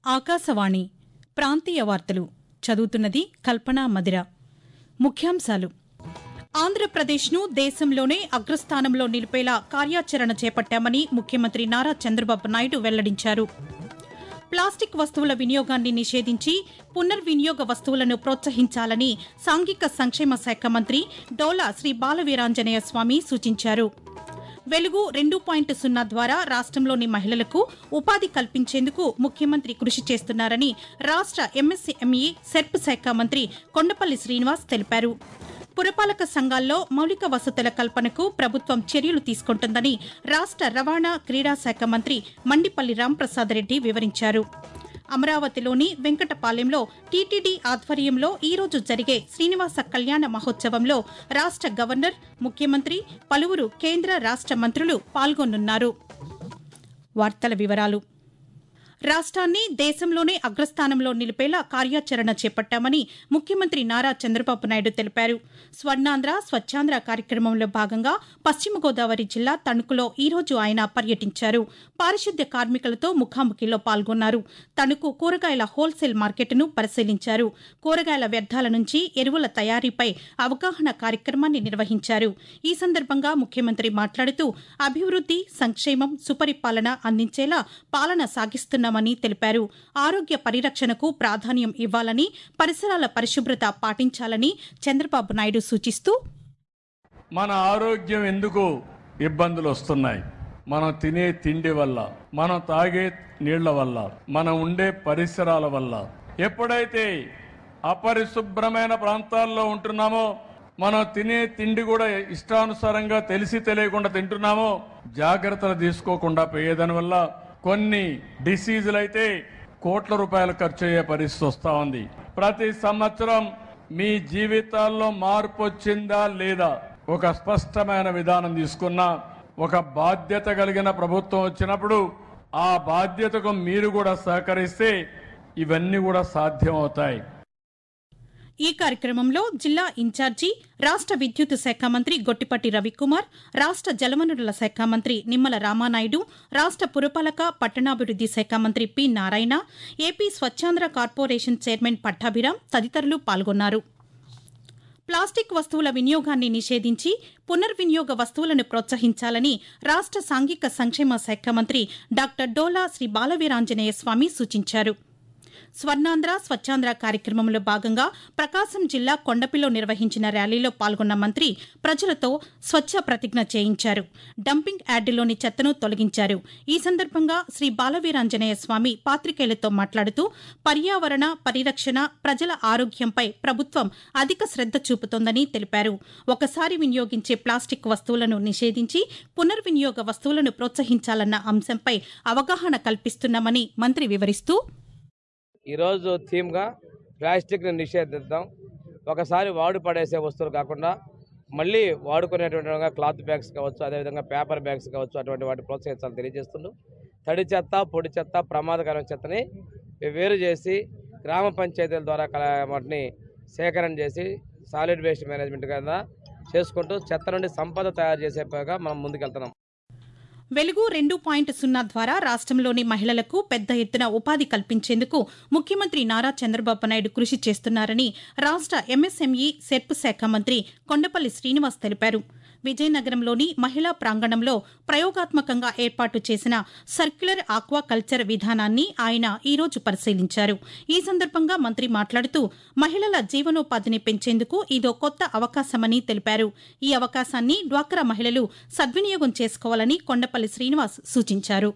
ఆకాశవాణి ప్రాంతీయ వార్తలు చదువుతున్నది కల్పనా మదిర ముఖ్యాంశాలు ఆంధ్రప్రదేశ్ను దేశంలోనే అగ్రస్థానంలో నిలిపేలా కార్యాచరణ చేపట్టామని ముఖ్యమంత్రి నారా చంద్రబాబు నాయుడు వెల్లడించారు ప్లాస్టిక్ వస్తువుల వినియోగాన్ని నిషేధించి పునర్వినియోగ వస్తువులను ప్రోత్సహించాలని సాంఘిక సంక్షేమ శాఖ మంత్రి డోలా శ్రీ బాలవీరాంజనేయ స్వామి సూచించారు వెలుగు రెండు పాయింట్ సున్నా ద్వారా రాష్ట్రంలోని మహిళలకు ఉపాధి కల్పించేందుకు ముఖ్యమంత్రి కృషి చేస్తున్నారని రాష్ట్ర ఎంఎస్ఎంఈ సెర్ప్ శాఖ మంత్రి కొండపల్లి శ్రీనివాస్ తెలిపారు పురపాలక సంఘాల్లో మౌలిక వసతుల కల్పనకు ప్రభుత్వం చర్యలు తీసుకుంటుందని రాష్ట్ర రవాణా క్రీడా శాఖ మంత్రి మండిపల్లి రాంప్రసాద్ రెడ్డి వివరించారు అమరావతిలోని వెంకటపాలెంలో టీటీడీ ఆధ్వర్యంలో ఈరోజు జరిగే శ్రీనివాస కళ్యాణ మహోత్సవంలో రాష్ట్ర గవర్నర్ ముఖ్యమంత్రి పలువురు కేంద్ర రాష్ట్ర మంత్రులు పాల్గొనున్నారు వార్తల వివరాలు రాష్ట్రాన్ని దేశంలోనే అగ్రస్థానంలో నిలిపేలా కార్యాచరణ చేపట్టామని ముఖ్యమంత్రి నారా చంద్రబాబు నాయుడు తెలిపారు స్వర్ణాంధ్ర స్వచ్ఛాంధ్ర కార్యక్రమంలో భాగంగా పశ్చిమ గోదావరి జిల్లా తణుకులో ఈరోజు ఆయన పర్యటించారు పారిశుద్ధ్య కార్మికులతో ముఖాముఖిలో పాల్గొన్నారు తణుకు కూరగాయల హోల్సేల్ మార్కెట్ను పరిశీలించారు కూరగాయల వ్యర్థాల నుంచి ఎరువుల తయారీపై అవగాహన కార్యక్రమాన్ని నిర్వహించారు ఈ సందర్భంగా ముఖ్యమంత్రి మాట్లాడుతూ అభివృద్ది సంక్షేమం సుపరిపాలన అందించేలా పాలన సాగిస్తున్నామని తెలిపారు ఆరోగ్య పరిరక్షణకు ప్రాధాన్యం ఇవ్వాలని పరిసరాల పరిశుభ్రత పాటించాలని చంద్రబాబు నాయుడు సూచిస్తూ మన ఆరోగ్యం ఎందుకు ఇబ్బందులు వస్తున్నాయి మనం తినే తిండి వల్ల మనం తాగే నీళ్ల వల్ల మనం ఉండే పరిసరాల వల్ల ఎప్పుడైతే అపరిశుభ్రమైన ప్రాంతాల్లో ఉంటున్నామో మనం తినే తిండి కూడా ఇష్టానుసారంగా తెలిసి తెలియకుండా తింటున్నామో జాగ్రత్తలు తీసుకోకుండా పోయేదాని వల్ల కొన్ని డిసీజులు అయితే కోట్ల రూపాయలు ఖర్చు అయ్యే పరిస్థితి వస్తా ఉంది ప్రతి సంవత్సరం మీ జీవితాల్లో మార్పు వచ్చిందా లేదా ఒక స్పష్టమైన విధానం తీసుకున్నా ఒక బాధ్యత కలిగిన ప్రభుత్వం వచ్చినప్పుడు ఆ బాధ్యతకు మీరు కూడా సహకరిస్తే ఇవన్నీ కూడా సాధ్యం అవుతాయి ఈ కార్యక్రమంలో జిల్లా ఇన్ఛార్జి రాష్ట్ర విద్యుత్ శాఖ మంత్రి గొట్టిపట్టి రవికుమార్ రాష్ట్ర జలవనరుల శాఖ మంత్రి నిమ్మల రామానాయుడు రాష్ట్ర పురపాలక పట్టణాభివృద్ది శాఖ మంత్రి P Narayana AP Swachhandhra corporation chairman Pattabhiram తదితరులు పాల్గొన్నారు ప్లాస్టిక్ వస్తువుల వినియోగాన్ని నిషేధించి పునర్వినియోగ వస్తువులను ప్రోత్సహించాలని రాష్ట్ర సాంఘిక సంక్షేమ శాఖ మంత్రి డాక్టర్ డోలా శ్రీ బాలవీరాంజనేయ స్వామి సూచించారు స్వర్ణాంధ్ర స్వచ్ఛాంధ్ర కార్యక్రమంలో భాగంగా ప్రకాశం జిల్లా కొండపిలో నిర్వహించిన ర్యాలీలో పాల్గొన్న మంత్రి ప్రజలతో స్వచ్ఛ ప్రతిజ్ఞ చేయించారు డంపింగ్ యార్డులోని చెత్తను తొలగించారు ఈ సందర్భంగా శ్రీ బాలవీరాంజనేయ స్వామి పాత్రికేయులతో మాట్లాడుతూ పర్యావరణ పరిరక్షణ ప్రజల ఆరోగ్యంపై ప్రభుత్వం అధిక శ్రద్ద చూపుతోందని తెలిపారు ఒకసారి వినియోగించే ప్లాస్టిక్ వస్తువులను నిషేధించి పునర్వినియోగ వస్తువులను ప్రోత్సహించాలన్న అంశంపై అవగాహన కల్పిస్తున్నామని మంత్రి వివరిస్తూ ఈరోజు థీమ్గా ప్లాస్టిక్ని నిషేధిద్దాం ఒకసారి వాడు పడేసే వస్తువులు కాకుండా మళ్ళీ వాడుకునేటువంటి క్లాత్ బ్యాగ్స్ కావచ్చు అదేవిధంగా పేపర్ బ్యాగ్స్ కావచ్చు అటువంటి వాటిని ప్రోత్సహించాలని తెలియజేస్తుండ్రు తడి చెత్త పొడి చెత్త ప్రమాదకరమైన చెత్తని వేరు చేసి గ్రామ పంచాయతీల ద్వారా కల వాటిని సేకరణ చేసి సాలిడ్ వేస్ట్ మేనేజ్మెంట్ కింద చేసుకుంటూ చెత్త నుండి సంపద తయారు చేసేగా మనం ముందుకెళ్తున్నాం వెలుగు రెండు పాయింట్ సున్నా ద్వారా రాష్ట్రంలోని మహిళలకు పెద్ద ఎత్తున ఉపాధి కల్పించేందుకు ముఖ్యమంత్రి నారా చంద్రబాబు నాయుడు కృషి చేస్తున్నారని రాష్ట్ర ఎంఎస్ఎంఈ సెర్ప్ శాఖ మంత్రి కొండపల్లి శ్రీనివాస్ తెలిపారు విజయనగరంలోని మహిళా ప్రాంగణంలో ప్రయోగాత్మకంగా ఏర్పాటు చేసిన సర్క్యులర్ ఆక్వా కల్చర్ విధానాన్ని ఆయన ఈరోజు పరిశీలించారు ఈ సందర్భంగా మంత్రి మాట్లాడుతూ మహిళల జీవనోపాధిని పెంచేందుకు ఇదో కొత్త అవకాశమని తెలిపారు ఈ అవకాశాన్ని డ్వాక్రా మహిళలు సద్వినియోగం చేసుకోవాలని కొండపల్లి శ్రీనివాస్ సూచించారు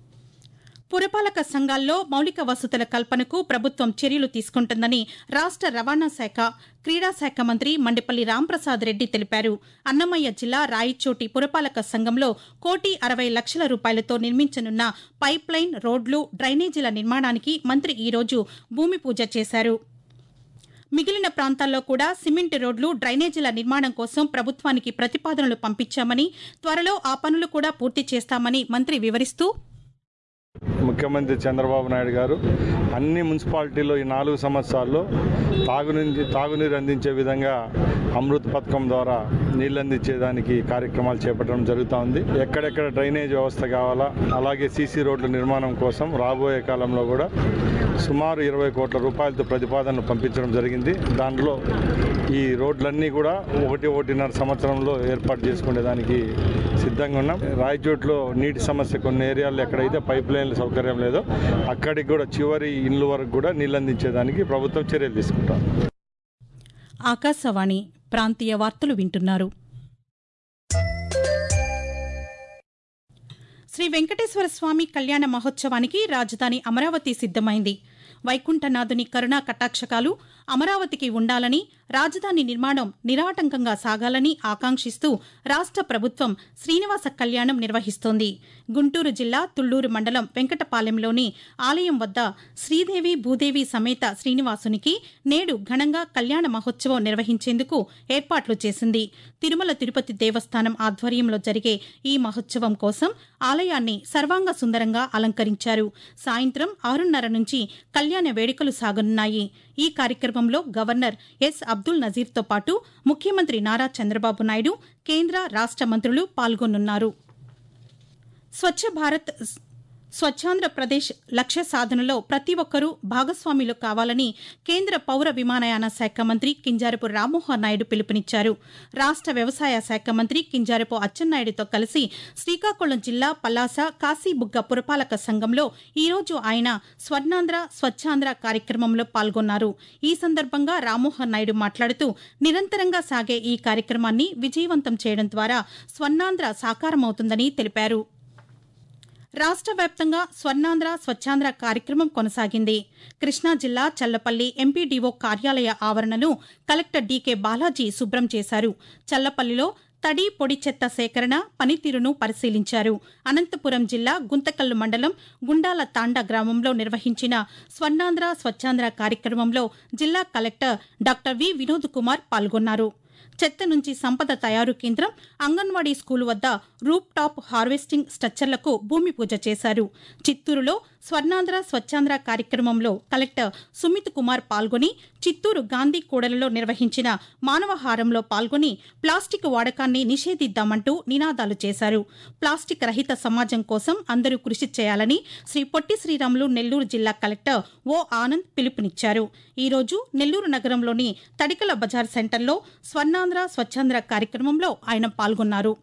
పురపాలక సంఘాల్లో మౌలిక వసతుల కల్పనకు ప్రభుత్వం చర్యలు తీసుకుంటుందని రాష్ట్ర రవాణా శాఖ క్రీడా శాఖ మంత్రి మండిపల్లి రాంప్రసాద్ రెడ్డి తెలిపారు అన్నమయ్య జిల్లా రాయిచోటి పురపాలక సంఘంలో కోటి అరవై లక్షల రూపాయలతో నిర్మించనున్న పైప్ లైన్ రోడ్లు డ్రైనేజీల నిర్మాణానికి మంత్రి ఈరోజు భూమి పూజ చేశారు మిగిలిన ప్రాంతాల్లో కూడా సిమెంట్ రోడ్లు డ్రైనేజీల నిర్మాణం కోసం ప్రభుత్వానికి ప్రతిపాదనలు పంపించామని త్వరలో ఆ పనులు కూడా పూర్తి చేస్తామని మంత్రి వివరిస్తూ ముఖ్యమంత్రి చంద్రబాబు నాయుడు గారు అన్ని మున్సిపాలిటీలో ఈ నాలుగు సంవత్సరాల్లో తాగునీరు తాగునీరు అందించే విధంగా అమృత్ పథకం ద్వారా నీళ్ళు అందించేదానికి కార్యక్రమాలు చేపట్టడం జరుగుతూ ఉంది ఎక్కడెక్కడ డ్రైనేజ్ వ్యవస్థ కావాలా అలాగే సీసీ రోడ్ల నిర్మాణం కోసం రాబోయే కాలంలో కూడా సుమారు ఇరవై కోట్ల రూపాయలతో ప్రతిపాదనలు పంపించడం జరిగింది దాంట్లో ఈ రోడ్లన్నీ కూడా ఒకటి ఒకటిన్నర సంవత్సరంలో ఏర్పాటు చేసుకునేదానికి సిద్ధంగా ఉన్నాం రాయచోట్లో నీటి సమస్య కొన్ని ఏరియాల్లో ఎక్కడైతే పైప్ లైన్ల సౌకర్యం లేదో అక్కడికి కూడా చివరి ఇండ్ల వరకు కూడా నీళ్ళు అందించేదానికి ప్రభుత్వం చర్యలు తీసుకుంటాం ఆకాశవాణి ప్రాంతీయ వార్తలు వింటున్నారు శ్రీ వెంకటేశ్వర స్వామి కళ్యాణ మహోత్సవానికి రాజధాని అమరావతి సిద్దమైంది వైకుంఠనాథుని కరుణా కటాక్షకాలు అమరావతికి ఉండాలని రాజధాని నిర్మాణం నిరాటంకంగా సాగాలని ఆకాంక్షిస్తూ రాష్ట్ర ప్రభుత్వం శ్రీనివాస కళ్యాణం నిర్వహిస్తోంది గుంటూరు జిల్లా తుళ్లూరు మండలం వెంకటపాలెంలోని ఆలయం వద్ద శ్రీదేవి భూదేవి సమేత శ్రీనివాసునికి నేడు ఘనంగా కళ్యాణ మహోత్సవం నిర్వహించేందుకు ఏర్పాట్లు చేసింది తిరుమల తిరుపతి దేవస్థానం ఆధ్వర్యంలో జరిగే ఈ మహోత్సవం కోసం ఆలయాన్ని సర్వాంగ సుందరంగా అలంకరించారు సాయంత్రం ఆరున్నర నుంచి కళ్యాణ వేడుకలు సాగనున్నాయి ఈ కార్యక్రమంలో గవర్నర్ ఎస్ అబ్దుల్ నజీర్తో పాటు ముఖ్యమంత్రి నారా చంద్రబాబు నాయుడు కేంద్ర రాష్ట మంత్రులు పాల్గొనున్నారు స్వచ్ఛ భారత్ స్వచ్ఛాంధ్రప్రదేశ్ లక్ష్య సాధనలో ప్రతి ఒక్కరూ భాగస్వాములు కావాలని కేంద్ర పౌర విమానయాన శాఖ మంత్రి కింజారపు రామ్మోహన్ నాయుడు పిలుపునిచ్చారు రాష్ట వ్యవసాయ శాఖ మంత్రి కింజారపు అచ్చెన్నాయుడుతో కలిసి శ్రీకాకుళం జిల్లా పలాస కాశీబుగ్గ పురపాలక సంఘంలో ఈరోజు ఆయన స్వర్ణాంధ్ర స్వచ్ఛాంధ్ర కార్యక్రమంలో పాల్గొన్నారు ఈ సందర్భంగా రామ్మోహన్ నాయుడు మాట్లాడుతూ నిరంతరంగా సాగే ఈ కార్యక్రమాన్ని విజయవంతం చేయడం ద్వారా స్వర్ణాంధ్ర సాకారమవుతుందని తెలిపారు రాష్ట్ర వ్యాప్తంగా స్వర్ణాంధ్ర స్వచ్ఛాంధ్ర కార్యక్రమం కొనసాగింది కృష్ణా జిల్లా చల్లపల్లి ఎంపీడీఓ కార్యాలయ ఆవరణను కలెక్టర్ డీకే బాలాజీ శుభ్రం చేశారు చల్లపల్లిలో తడి పొడి చెత్త సేకరణ పనితీరును పరిశీలించారు అనంతపురం జిల్లా గుంతకల్లు మండలం గుండాల తాండా గ్రామంలో నిర్వహించిన స్వర్ణాంధ్ర స్వచ్ఛాంధ్ర కార్యక్రమంలో జిల్లా collector doctor V Vinod Kumar పాల్గొన్నారు చెత్త నుంచి సంపద తయారు కేంద్రం అంగన్వాడీ స్కూల్ వద్ద రూప్ టాప్ హార్వెస్టింగ్ స్ట్రక్చర్లకు భూమి పూజ చేశారు చిత్తూరులో స్వర్ణాంధ్ర స్వచ్ఛాంధ్ర కార్యక్రమంలో కలెక్టర్ సుమిత్ కుమార్ పాల్గొని చిత్తూరు గాంధీ కూడలిలో నిర్వహించిన మానవహారంలో పాల్గొని ప్లాస్టిక్ వాడకాన్ని నిషేధిద్దామంటూ నినాదాలు చేశారు ప్లాస్టిక్ రహిత సమాజం కోసం అందరూ కృషి చేయాలని శ్రీ పొట్టి శ్రీరాములు నెల్లూరు జిల్లా కలెక్టర్ ఓ ఆనంద్ పిలుపునిచ్చారు ఈరోజు నెల్లూరు నగరంలోని తడికల బజార్ సెంటర్లో స్వర్ణాంధ్ర స్వచ్ఛాంధ్ర కార్యక్రమంలో ఆయన పాల్గొన్నారు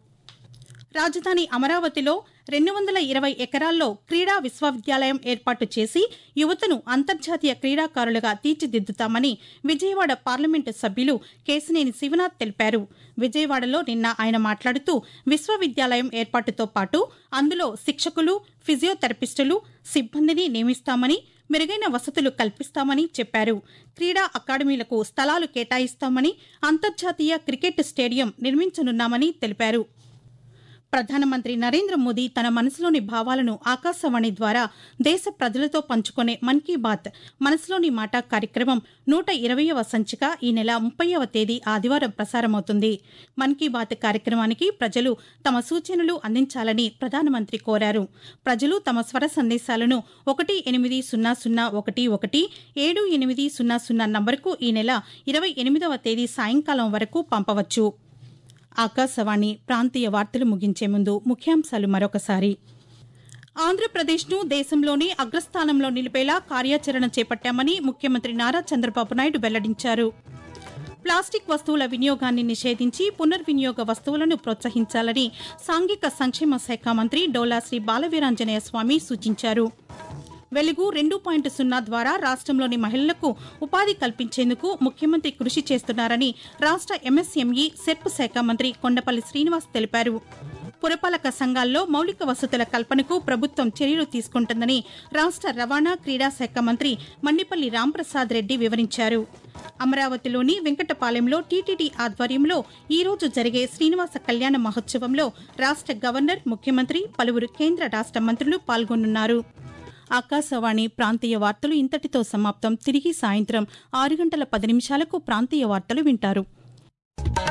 రాజధాని అమరావతిలో రెండు వందల ఇరవై ఎకరాల్లో క్రీడా విశ్వవిద్యాలయం ఏర్పాటు చేసి యువతను అంతర్జాతీయ క్రీడాకారులుగా తీర్చిదిద్దుతామని విజయవాడ పార్లమెంటు సభ్యులు కేసినేని శివనాథ్ తెలిపారు విజయవాడలో నిన్న ఆయన మాట్లాడుతూ విశ్వవిద్యాలయం ఏర్పాటుతో పాటు అందులో శిక్షకులు ఫిజియోథెరపిస్టులు సిబ్బందిని నియమిస్తామని మెరుగైన వసతులు కల్పిస్తామని చెప్పారు క్రీడా అకాడమీలకు స్థలాలు కేటాయిస్తామని అంతర్జాతీయ క్రికెట్ స్టేడియం నిర్మించనున్నామని తెలిపారు ప్రధానమంత్రి నరేంద్ర మోదీ తన మనసులోని భావాలను ఆకాశవాణి ద్వారా దేశ ప్రజలతో పంచుకునే మన్ కీ బాత్ మనసులోని మాట కార్యక్రమం నూట ఇరవయవ సంచిక ఈ నెల ముప్పైవ తేదీ ఆదివారం ప్రసారమవుతుంది మన్ కీ బాత్ కార్యక్రమానికి ప్రజలు తమ సూచనలు అందించాలని ప్రధానమంత్రి కోరారు ప్రజలు తమ స్వర సందేశాలను ఒకటి ఎనిమిది సున్నా సున్నా ఒకటి ఒకటి ఏడు ఎనిమిది సున్నా సున్నా నంబరుకు ఈ నెల ఇరవై ఎనిమిదవ తేదీ సాయంకాలం వరకు పంపవచ్చు ఆకాశవాణి ప్రాంతీయ వార్తలు ముగించే ముందు ముఖ్యాంశాలు మరొకసారి ఆంధ్రప్రదేశ్ను దేశంలోనే అగ్రస్థానంలో నిలిపేలా కార్యాచరణ చేపట్టామని ముఖ్యమంత్రి నారా చంద్రబాబు నాయుడు వెల్లడించారు ప్లాస్టిక్ వస్తువుల వినియోగాన్ని నిషేధించి పునర్వినియోగ వస్తువులను ప్రోత్సహించాలని సాంఘిక సంక్షేమ శాఖ మంత్రి డోలా శ్రీ బాలవీరాంజనేయ స్వామి సూచించారు వెలుగు రెండు పాయింట్ సున్నా ద్వారా రాష్ట్రంలోని మహిళలకు ఉపాధి కల్పించేందుకు ముఖ్యమంత్రి కృషి చేస్తున్నారని రాష్ట్ర ఎంఎస్ఎంఈ సెర్ప్ శాఖ మంత్రి కొండపల్లి శ్రీనివాస్ తెలిపారు పురపాలక సంఘాల్లో మౌలిక వసతుల కల్పనకు ప్రభుత్వం చర్యలు తీసుకుంటుందని రాష్ట్ర రవాణా క్రీడా శాఖ మంత్రి మండిపల్లి రాంప్రసాద్ రెడ్డి వివరించారు అమరావతిలోని వెంకటపాలెంలో టీటీడీ ఆధ్వర్యంలో ఈ రోజు జరిగే శ్రీనివాస కళ్యాణ మహోత్సవంలో రాష్ట్ర గవర్నర్ ముఖ్యమంత్రి పలువురు కేంద్ర రాష్ట్ర మంత్రులు పాల్గొనున్నారు ఆకాశవాణి ప్రాంతీయ వార్తలు ఇంతటితో సమాప్తం తిరిగి సాయంత్రం ఆరు గంటల పది నిమిషాలకు ప్రాంతీయ వార్తలు వింటారు